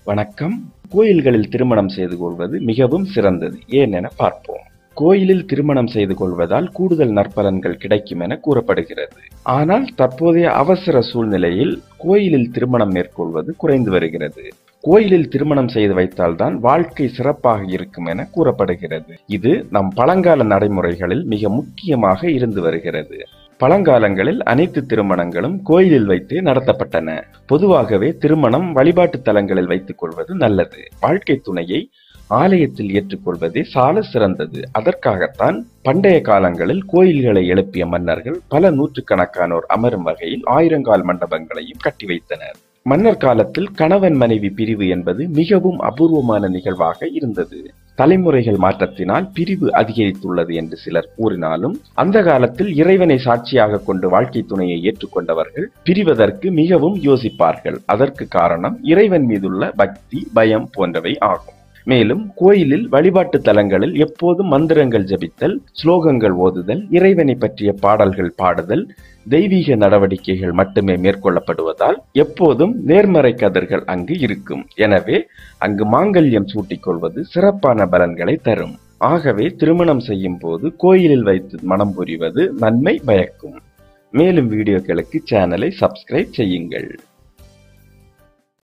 வணக்கம் கோயில்களில் திருமணம் செய்து கொள்வது மிகவும் சிறந்தது ஏன் என பார்ப்போம் கோயிலில் திருமணம் செய்து கொள்வதால் கூடுதல் நற்பலன்கள் கிடைக்கும் என கூறப்படுகிறது ஆனால் தற்போதைய அவசர சூழ்நிலையில் கோயிலில் திருமணம் மேற்கொள்வது குறைந்து வருகிறது கோயிலில் திருமணம் செய்து வைத்தால்தான் வாழ்க்கை சிறப்பாக இருக்கும் என கூறப்படுகிறது இது நம் பழங்கால நடைமுறைகளில் மிக முக்கியமாக இருந்து வருகிறது பழங்காலங்களில் அனைத்து திருமணங்களும் கோயிலில் வைத்தே நடத்தப்பட்டன பொதுவாகவே திருமணம் வழிபாட்டு தலங்களில் வைத்துக் கொள்வது நல்லது வாழ்க்கை துணையை ஆலயத்தில் ஏற்றுக்கொள்வதே சால சிறந்தது அதற்காகத்தான் பண்டைய காலங்களில் கோயில்களை எழுப்பிய மன்னர்கள் பல நூற்றுக்கணக்கானோர் அமரும் வகையில் ஆயிரங்கால் மண்டபங்களையும் கட்டி வைத்தனர் மன்னர் காலத்தில் கணவன் மனைவி பிரிவு என்பது மிகவும் அபூர்வமான நிகழ்வாக இருந்தது தலைமுறைகள் மாற்றத்தினால் பிரிவு அதிகரித்துள்ளது என்று சிலர் கூறினாலும் அந்த காலத்தில் இறைவனை சாட்சியாக கொண்டு வாழ்க்கை துணையை ஏற்றுக்கொண்டவர்கள் பிரிவதற்கு மிகவும் யோசிப்பார்கள் அதற்கு காரணம் இறைவன் மீதுள்ள பக்தி பயம் போன்றவை ஆகும் மேலும் கோயிலில் வழிபாட்டு தலங்களில் எப்போதும் மந்திரங்கள் ஜபித்தல் ஸ்லோகங்கள் ஓதுதல் இறைவனை பற்றிய பாடல்கள் பாடுதல் தெய்வீக நடவடிக்கைகள் மட்டுமே மேற்கொள்ளப்படுவதால் எப்போதும் நேர்மறை கதிர்கள் அங்கு இருக்கும் எனவே அங்கு மாங்கல்யம் சூட்டிக்கொள்வது சிறப்பான பலன்களை தரும் ஆகவே திருமணம் செய்யும் போது கோயிலில் வைத்து மனம் புரிவது நன்மை பயக்கும் மேலும் வீடியோக்களுக்கு சேனலை சப்ஸ்கிரைப் செய்யுங்கள்